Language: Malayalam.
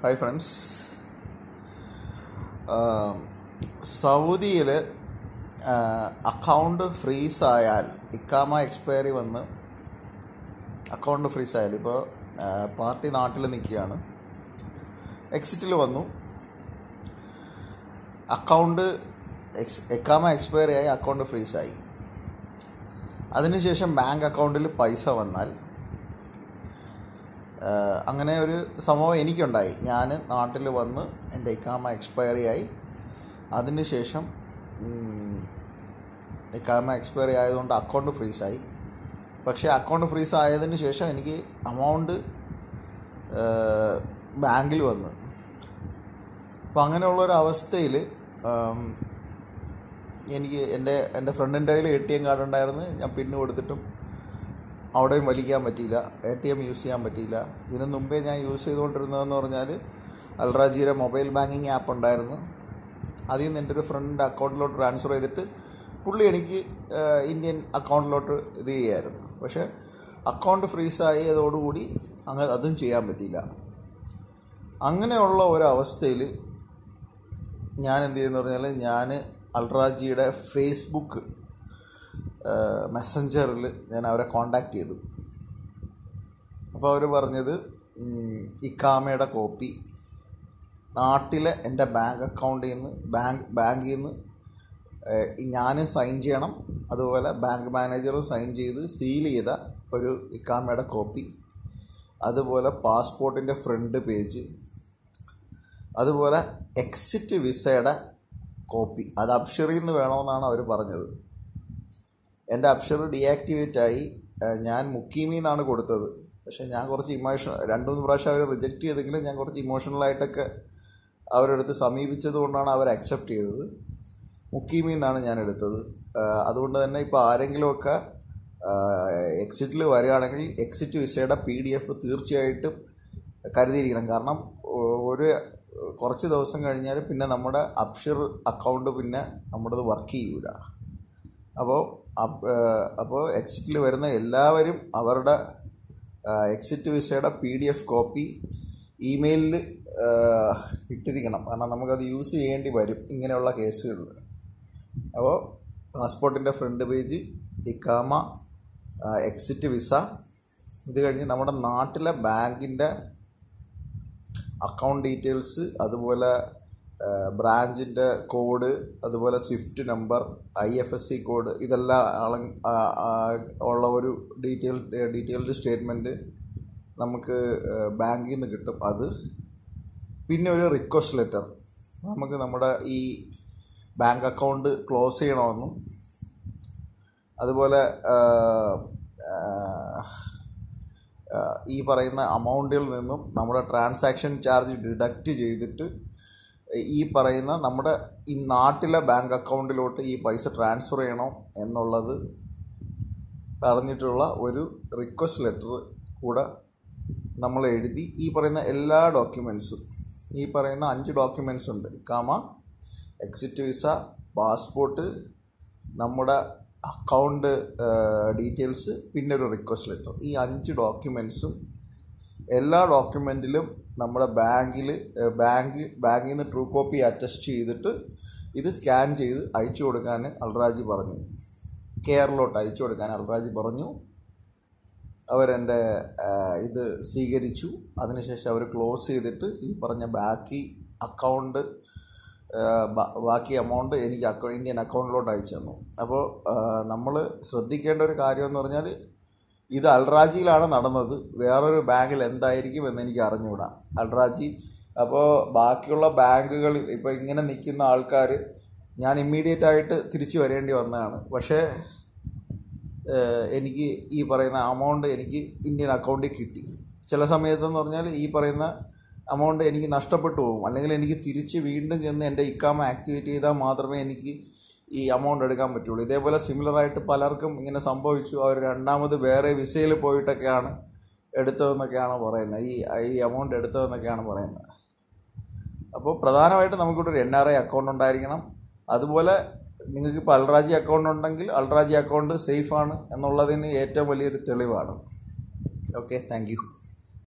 ഹായ് ഫ്രണ്ട്സ് സൗദിയിൽ അക്കൗണ്ട് ഫ്രീസ് ആയാൽ ഇക്കാമ എക്സ്പയറി വന്ന് അക്കൗണ്ട് ഫ്രീസ് ആയാൽ ഇപ്പോൾ പാർട്ടി നാട്ടിൽ നിൽക്കുകയാണ് എക്സിറ്റിൽ വന്നു അക്കൗണ്ട് എക്സ് എക്കാമ എക്സ്പയറി ആയി അക്കൗണ്ട് ഫ്രീസ് ആയി അതിനുശേഷം ബാങ്ക് അക്കൗണ്ടിൽ പൈസ വന്നാൽ ആഹ് അങ്ങനെ ഒരു സംഭവം എനിക്കുണ്ടായി ഞാൻ നാട്ടിൽ വന്ന് എൻ്റെ ഇക്കാമ എക്സ്പയറി ആയി അതിനുശേഷം ഉം, ഇക്കാമ എക്സ്പയറി ആയതുകൊണ്ട് അക്കൗണ്ട് ഫ്രീസായി പക്ഷേ അക്കൗണ്ട് ഫ്രീസ് ആയതിന് ശേഷം എനിക്ക് അമൗണ്ട് ബാങ്കിൽ വന്നു അപ്പോൾ അങ്ങനെയുള്ളൊരു അവസ്ഥയിൽ എനിക്ക് എൻ്റെ എൻ്റെ ഫ്രണ്ടിൻ്റെ കയ്യിൽ എ ടി എം കാർഡ് ഉണ്ടായിരുന്നു ഞാൻ പിന്ന് കൊടുത്തിട്ടും അവിടെയും വലിക്കാൻ പറ്റിയില്ല എ ടി എം യൂസ് ചെയ്യാൻ പറ്റിയില്ല ഇതിനു മുമ്പേ ഞാൻ യൂസ് ചെയ്തുകൊണ്ടിരുന്നതെന്ന് പറഞ്ഞാൽ അൽറാജിയുടെ മൊബൈൽ ബാങ്കിങ് ആപ്പ് ഉണ്ടായിരുന്നു അതിൽ നിന്ന് എൻ്റെ ഒരു ഫ്രണ്ടിൻ്റെ അക്കൗണ്ടിലോട്ട് ട്രാൻസ്ഫർ ചെയ്തിട്ട് പുള്ളി എനിക്ക് ആഹ്, ഇന്ത്യൻ അക്കൗണ്ടിലോട്ട് ഇത് ചെയ്യായിരുന്നു പക്ഷേ അക്കൗണ്ട് ഫ്രീസായി അതോടുകൂടി അങ്ങനെ അതും ചെയ്യാൻ പറ്റിയില്ല അങ്ങനെയുള്ള ഒരവസ്ഥയിൽ ഞാൻ എന്ത് ചെയ്യുന്നു പറഞ്ഞാൽ ഞാൻ അൽറാജിയുടെ ഫേസ്ബുക്ക് മെസ്സഞ്ചറിൽ ഞാൻ അവരെ കോണ്ടാക്ട് ചെയ്തു അപ്പോൾ അവർ പറഞ്ഞത് ഉം, ഇക്കാമയുടെ കോപ്പി നാട്ടിലെ എൻ്റെ ബാങ്ക് അക്കൗണ്ടിൽ നിന്ന് ബാങ്ക് ബാങ്കിൽ നിന്ന് ഞാൻ സൈൻ ചെയ്യണം അതുപോലെ ബാങ്ക് മാനേജർ സൈൻ ചെയ്ത് സീൽ ചെയ്ത ഒരു ഇക്കാമയുടെ കോപ്പി അതുപോലെ പാസ്പോർട്ടിൻ്റെ ഫ്രണ്ട് പേജ് അതുപോലെ എക്സിറ്റ് വിസയുടെ കോപ്പി അത് അപ്ഷറിൽ നിന്ന് വേണമെന്നാണ് അവർ പറഞ്ഞത് എൻ്റെ അപ്ഷർ ഡീആക്ടിവേറ്റ് ആയി ഏഹ് ഞാൻ മുക്കീമി എന്നാണ് കൊടുത്തത് പക്ഷേ ഞാൻ കുറച്ച് ഇമോഷൻ രണ്ട് മൂന്ന് പ്രാവശ്യം അവർ റിജക്റ്റ് ചെയ്തെങ്കിലും ഞാൻ കുറച്ച് ഇമോഷണലായിട്ടൊക്കെ അവരുടെ അടുത്ത് സമീപിച്ചത് കൊണ്ടാണ് അവർ അക്സെപ്റ്റ് ചെയ്തത് മുക്കീമി എന്നാണ് ഞാൻ എടുത്തത് ഏഹ് അതുകൊണ്ട് തന്നെ ഇപ്പോൾ ആരെങ്കിലുമൊക്കെ എക്സിറ്റിൽ വരികയാണെങ്കിൽ എക്സിറ്റ് വിസയുടെ പി ഡി എഫ് തീർച്ചയായിട്ടും കരുതിയിരിക്കണം കാരണം ഒ- ഒരു കുറച്ച് ദിവസം കഴിഞ്ഞാൽ പിന്നെ നമ്മുടെ അപ്ഷർ അക്കൗണ്ട് പിന്നെ നമ്മുടേത് വർക്ക് ചെയ്യൂല അപ്പോൾ അപ്പോൾ എക്സിറ്റിൽ വരുന്ന എല്ലാവരും അവരുടെ എക്സിറ്റ് വിസയുടെ പി ഡി എഫ് കോപ്പി ഇമെയിലിൽ ഇട്ടിരിക്കണം കാരണം നമുക്കത് യൂസ് ചെയ്യേണ്ടി വരും ഇങ്ങനെയുള്ള കേസുകളിൽ അപ്പോൾ പാസ്പോർട്ടിൻ്റെ ഫ്രണ്ട് പേജ് ഇക്കാമ എക്സിറ്റ് വിസ ഇത് കഴിഞ്ഞ് നമ്മുടെ നാട്ടിലെ ബാങ്കിൻ്റെ അക്കൗണ്ട് ഡീറ്റെയിൽസ് അതുപോലെ ബ്രാഞ്ചിൻ്റെ കോഡ് അതുപോലെ swift number I F S C code ഇതെല്ലാം അള- ആ, ആ, ഉള്ള ഒരു ഡീറ്റെയിൽ ഡീറ്റെയിൽഡ് സ്റ്റേറ്റ്മെൻറ്റ് നമുക്ക് ബാങ്കിൽ നിന്ന് കിട്ടും അത് പിന്നെ ഒരു റിക്വസ്റ്റ് ലെറ്റർ നമുക്ക് നമ്മുടെ ഈ ബാങ്ക് അക്കൗണ്ട് ക്ലോസ് ചെയ്യണമെന്നും അതുപോലെ ആ, ആ, ആഹ് ഈ പറയുന്ന അമൗണ്ടിൽ നിന്നും നമ്മുടെ ട്രാൻസാക്ഷൻ ചാർജ് ഡിഡക്റ്റ് ചെയ്തിട്ട് ഈ പറയുന്ന നമ്മുടെ ഈ നാട്ടിലെ ബാങ്ക് അക്കൗണ്ടിലോട്ട് ഈ പൈസ ട്രാൻസ്ഫർ ചെയ്യണം എന്നുള്ളത് പറഞ്ഞിട്ടുള്ള ഒരു റിക്വസ്റ്റ് ലെറ്റർ കൂടെ നമ്മൾ എഴുതി ഈ പറയുന്ന എല്ലാ ഡോക്യുമെൻസും ഈ പറയുന്ന അഞ്ച് ഡോക്യുമെൻസ് ഉണ്ട് ഇക്കാമ എക്സിറ്റ് വിസ പാസ്പോർട്ട് നമ്മുടെ അക്കൗണ്ട് ഡീറ്റെയിൽസ് പിന്നെ ഒരു റിക്വസ്റ്റ് ലെറ്റർ ഈ അഞ്ച് ഡോക്യുമെൻസും എല്ലാ ഡോക്യുമെൻറ്റിലും നമ്മുടെ ബാങ്കിൽ ബാങ്ക് ബാങ്കിൽ നിന്ന് ട്രൂ കോപ്പി അറ്റസ്റ്റ് ചെയ്തിട്ട് ഇത് സ്കാൻ ചെയ്ത് അയച്ചു കൊടുക്കാൻ അൽറാജി പറഞ്ഞു കെയറിലോട്ട് അയച്ചു കൊടുക്കാൻ അൽറാജി പറഞ്ഞു അവരെൻ്റെ ഇത് സ്വീകരിച്ചു അതിനുശേഷം അവർ ക്ലോസ് ചെയ്തിട്ട് ഈ പറഞ്ഞ ബാക്കി അക്കൗണ്ട് ബാക്കി എമൗണ്ട് എനിക്ക് അക്കൗ ഇന്ത്യൻ അക്കൗണ്ടിലോട്ട് അയച്ചു തന്നു അപ്പോൾ നമ്മൾ ശ്രദ്ധിക്കേണ്ട ഒരു കാര്യം എന്ന് പറഞ്ഞാൽ ഇത് അൽറാജിയിലാണ് നടന്നത് വേറൊരു ബാങ്കിൽ എന്തായിരിക്കും എന്ന് എനിക്ക് അറിഞ്ഞുകൂടാ അൽറാജി അപ്പോൾ ബാക്കിയുള്ള ബാങ്കുകളിൽ ഇപ്പോൾ ഇങ്ങനെ നിൽക്കുന്ന ആൾക്കാർ ഞാൻ ഇമ്മീഡിയറ്റ് ആയിട്ട് തിരിച്ചു വരേണ്ടി വന്നതാണ് പക്ഷേ ഏഹ് എനിക്ക് ഈ പറയുന്ന അമൗണ്ട് എനിക്ക് ഇന്ത്യൻ അക്കൗണ്ടിൽ കിട്ടി ചില സമയത്തെന്ന് പറഞ്ഞാൽ ഈ പറയുന്ന അമൗണ്ട് എനിക്ക് നഷ്ടപ്പെട്ടു പോകും അല്ലെങ്കിൽ എനിക്ക് തിരിച്ച് വീണ്ടും ചെന്ന് എൻ്റെ ഇക്കാമ ആക്ടിവേറ്റ് ചെയ്താൽ മാത്രമേ എനിക്ക് ഈ അമൗണ്ട് എടുക്കാൻ പറ്റുള്ളൂ ഇതേപോലെ സിമിലറായിട്ട് പലർക്കും ഇങ്ങനെ സംഭവിച്ചു അവർ രണ്ടാമത് വേറെ വിസയിൽ പോയിട്ടൊക്കെയാണ് എടുത്തതെന്നൊക്കെയാണ് പറയുന്നത് ഈ ഈ എമൗണ്ട് എടുത്തതെന്നൊക്കെയാണ് പറയുന്നത് അപ്പോൾ പ്രധാനമായിട്ട് നമുക്കിവിടെ ഒരു എൻ ആർ ഐ അക്കൗണ്ട് ഉണ്ടായിരിക്കണം അതുപോലെ നിങ്ങൾക്ക് ഇപ്പോൾ അൾറാജി അക്കൗണ്ട് ഉണ്ടെങ്കിൽ അൾറാജി അക്കൗണ്ട് സേഫാണ് എന്നുള്ളതിന് ഏറ്റവും വലിയൊരു തെളിവാണ് ഓക്കെ താങ്ക് യു